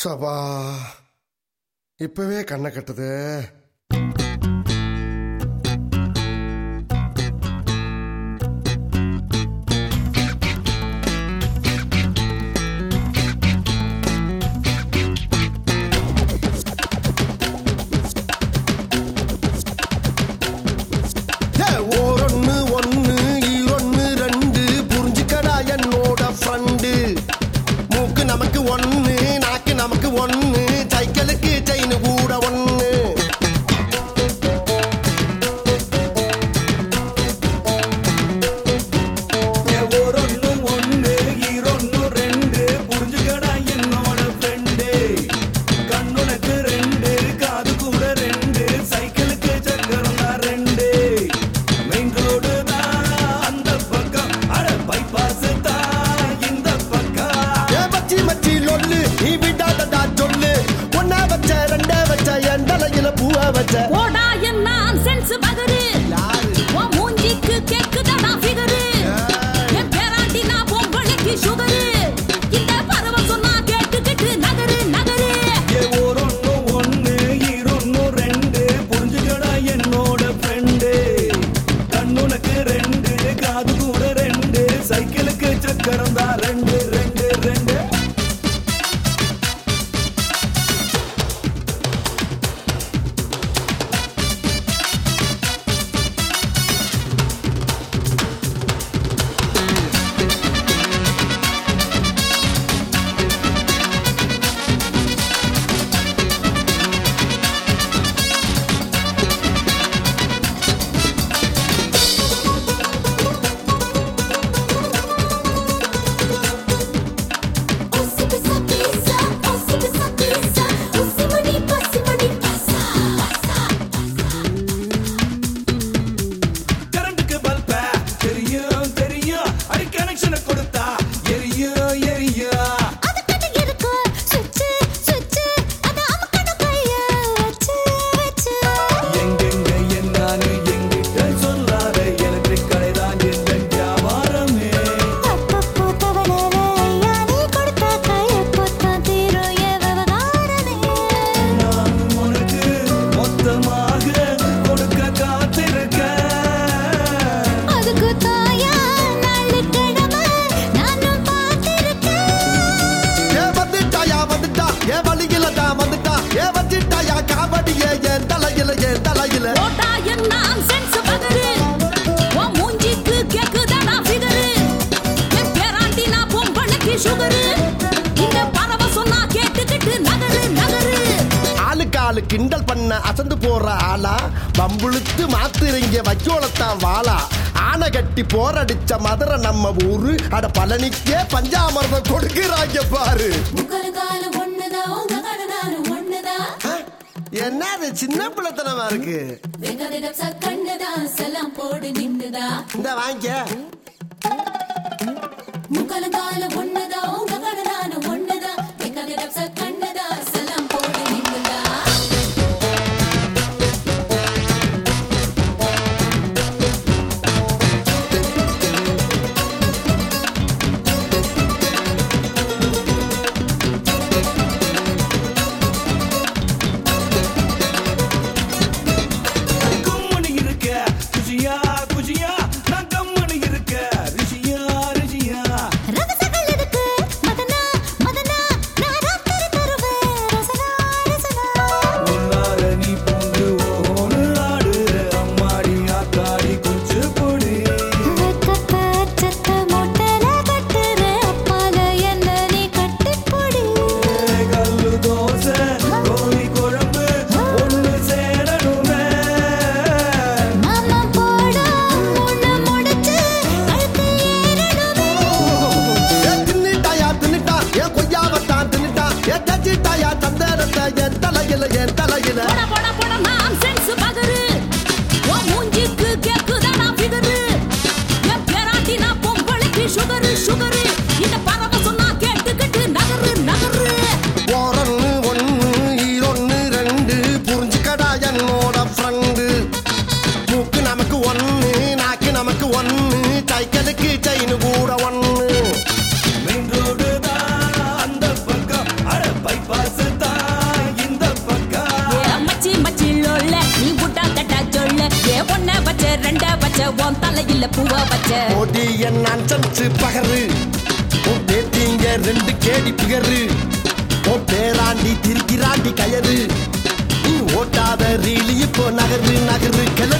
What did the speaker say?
சபா இப்பவே கண்ணை கட்டுது ஓரொன்னு ஒன்னு ஈரொன்னு ரெண்டு புரிஞ்சுக்கடா என்னோட ஃப்ரெண்டு மூக்கு நமக்கு ஒன்னு நாக்கு நமக்கு ஒன்னு சைக்கிளுக்கு செயின் கூட ஒன்னு ஒரொன்னு ஒண்ணு ஈரொன்னு ரெண்டு புரிஞ்சுக்கடா என்னோட ஃப்ரெண்டு கண்ணுனக்கு ரெண்டு காது கூட ரெண்டு சைக்கிளுக்கு சக்கரம் தான் ரெண்டு மெயின் ரோடு தான் அந்த பக்கம் அட பைபாஸ் தான் இந்த பக்கம் ஏ மச்சி மச்சி லொல்லு நீ விடாதடா சொல்லு ஒன்னா வச்ச ரெண்டே வச்ச என் தலையில பூவ வச்ச போடா என்ன சென்ஸ் பகரு உன் மூஞ்சிக்கு கேக்குதடா ஃபிகரு என் பேராண்டி நான் பொம்பளைக்கு சுகரு இந்த பறவை சொன்னா கேட்டுக்கிட்டு நகரு நகரு ஏ ஒரொன்னு ஒண்ணு ஈரொன்னு ரெண்டு புரிஞ்சுக்கடா என்னோட ஃப்ரெண்டு கண்ணுனக்கு ரெண்டு காது கூட ரெண்டு சைக்கிளுக்கு சக்கரம் தான் ரெண்டு ரெண்டு ரெண்டு Usi pisa pisa, usi pisa pisa, usi mani pasi mani pasa. கரண்ட்டுக்கு பல்ப தெரியும் தெரியும் அடி கனெக்ஷனை கொடுத்தா எரியும் எரியும் அதுக்கிட்ட இருக்கு switch, switch, அத அமுக்கணும் கைய வச்சு, வச்சு. எங்கெங்க என்னான்னு எங்கிட்ட சொல்லாத எலக்ட்ரிக் கடைதான் எந்த வியாபாரமே அப்பப்போ தவணை ஐயா நீ கொடுத்த கையப்பத்தான் தீரும் என் விவகாரமே. நான் உனக்கு மொத்தமாக கொடுக்க காத்திருக்கேன் அதுக்கு தாயா நாளுக்கிழமை நானும் பார்த்திருக்கேன் ஏ வந்துட்டாயா வந்துட்டா ஏ வழியில தான் வந்துட்டா ஏ வச்சிட்டாயா காவடியே என் தலையில என் தலையில போடா என்ன சென்ஸ் பகரு உன் மூஞ்சிக்கு கேக்குதடா ஃபிகரு என் பேராண்டி நான் பொம்பளைக்கு சுகரு இந்த பறவை சொன்னா கேட்டுக்கிட்டு நகரு நகரு ஆளுக்கு ஆளு கிண்டல் பண்ண அசந்து போற ஆளா பம்புளுத்து மாத்துறீங்க வைக்கோலத்தான் வாளா ஆனை கட்டி போரடிச்ச மதுரை நம்ம ஊரு அட பழனிக்கே பஞ்சாமிர்தம் கொடுக்குறாங்க பாரு முகலுகாலு ஒண்ணுதான் உங்க கடனாலு ஒண்ணுதான் என்னது சின்ன பிள்ளைத்தனமா இருக்கு வெங்கதிடம் சக்கண்ணுதான் செல்லாம் போடு நின்னுதா இந்த வாங்கிக்க முகலுகாலு ஒண்ணுதான் உங்க கடனாலு ஒண்ணுதான் வெங்கதிடம் சக்கண்ணுதான் செல்லாம் போடு நின்னுதா கும்மணி இருக்க குஜியா குஜியா நான் கம்மணி இருக்க ரிஷியா ரிஷியா ரகசகள் இருக்கு மதனா தலையில பூவா வச்ச ஓடி என் அன்சன்ஸ் பகரு உன் பேத்திங்க ரெண்டு கேடி பிகரு உன் பேராண்டி திரிக்கிறாண்டி கயறு நீ ஓட்டாத ரீலி இப்போ நகரு நகரு கிளறு